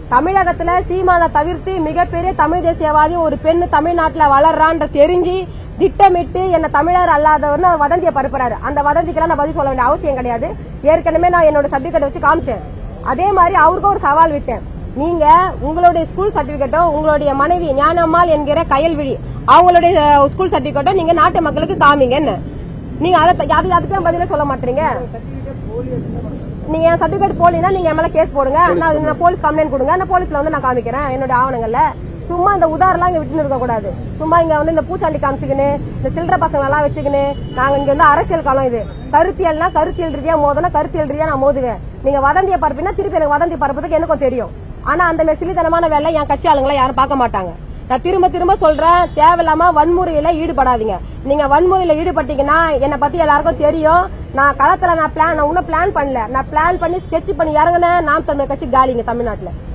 தமிழகத்துல சீமானை தவிர்த்து மிகப்பெரிய தமிழ் தேசியவாதி ஒரு பெண் தமிழ்நாட்டுல வளர்றான்ற தெரிஞ்சு திட்டமிட்டு என்ன தமிழர் அல்லாதவர்னு அவர் வதந்தியை பரப்புறாரு அந்த வதந்திக்கெல்லாம் நான் பதில் சொல்ல வேண்டிய அவசியம் கிடையாது ஏற்கனவே நான் என்னோட சர்டிபிகேட் வச்சு காமிச்சேன் அதே மாதிரி அவருக்கும் ஒரு சவால் விட்டேன் நீங்க உங்களுடைய ஸ்கூல் சர்டிபிகேட்டோ உங்களுடைய மனைவி ஞானம்மாள் என்கிற கயல்விழி அவங்களுடைய அஹ், ஸ்கூல் சர்டிபிகேட்டோ நீங்க நாட்டு மக்களுக்கு காமிங்க என்ன நீங்க அதை அது அதுக்கெல்லாம் பதிலே சொல்ல மாட்டீங்க நீங்க என் சர்டிபிகேட் போலீங்கன்னா நீங்க என் மேல கேஸ் போடுங்க நான் நான் போலீஸ் கம்ப்ளைண்ட் கொடுங்க நான் போலீஸ்ல வந்து நான் காமிக்கிறேன் என்னோட ஆவணங்கள்ல சும்மா இந்த உதாரணம் இங்க விட்டு இருக்க கூடாது சும்மா இங்க வந்து இந்த பூச்சாண்டி காமிச்சுக்கின்னு இந்த சில்லற பசங்க எல்லாம் வச்சுக்கின்னு நாங்க இங்க வந்து அரசியல் காலம் இது கருத்தியல்னா கருத்தியல் ரீதியா மோதனா கருத்தியல் ரீதியா நான் மோதுவேன் நீங்க வதந்திய பரப்பினா திருப்பி எனக்கு வதந்தி பரப்புறதுக்கு எனக்கும் தெரியும் ஆனா அந்த மாதிரி சிலித்தனமான வேலை என் கட்சி ஆளுங்களை யாரும் பார்க்க மாட்டாங்க நான் திரும்ப திரும்ப சொல்றேன் தேவையில்லாம வன்முறையில ஈடுபடாதீங்க நீங்க வன்முறையில ஈடுபட்டீங்கன்னா என்னை பத்தி எல்லாருக்கும் தெரியும் நான் களத்துல நான் பிளான் நான் இன்னும் பிளான் பண்ணல நான் பிளான் பண்ணி ஸ்கெட்ச் பண்ணி இறங்கினேன் நாம் தமிழ் கட்சி காலிங்க தமிழ்நாட்டுல